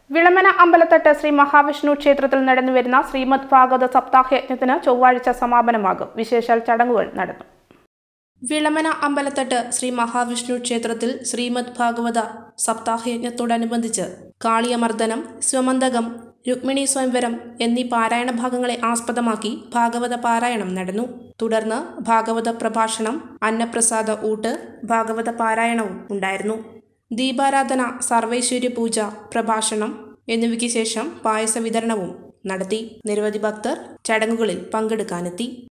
വിളമന അമ്പലത്തട്ട് ശ്രീ മഹാവിഷ്ണു ക്ഷേത്രത്തിൽ നടന്നുവരുന്ന ശ്രീമദ് ഭാഗവത സപ്താഹയജ്ഞത്തിന് ചൊവ്വാഴ്ച സമാപനമാകും വിശേഷാൽ ചടങ്ങുകൾ നടന്നു വിളമന അമ്പലത്തട്ട് ശ്രീ മഹാവിഷ്ണു ക്ഷേത്രത്തിൽ ശ്രീമദ് ഭാഗവത സപ്താഹയജ്ഞത്തോടനുബന്ധിച്ച് കാളിയമർദ്ദനം സ്വമന്തകം രുക്മിണി സ്വയംവരം എന്നീ പാരായണ ഭാഗങ്ങളെ ആസ്പദമാക്കി ഭാഗവത പാരായണം നടന്നു തുടർന്ന് ഭാഗവത പ്രഭാഷണം അന്നപ്രസാദ ഊട്ട് ഭാഗവത പാരായണവും ഉണ്ടായിരുന്നു ദീപാരാധന സർവൈശ്വര്യ പൂജ പ്രഭാഷണം എന്നിവയ്ക്ക് ശേഷം പായസ വിതരണവും നടത്തി നിരവധി ഭക്തർ ചടങ്ങുകളിൽ പങ്കെടുക്കാനെത്തി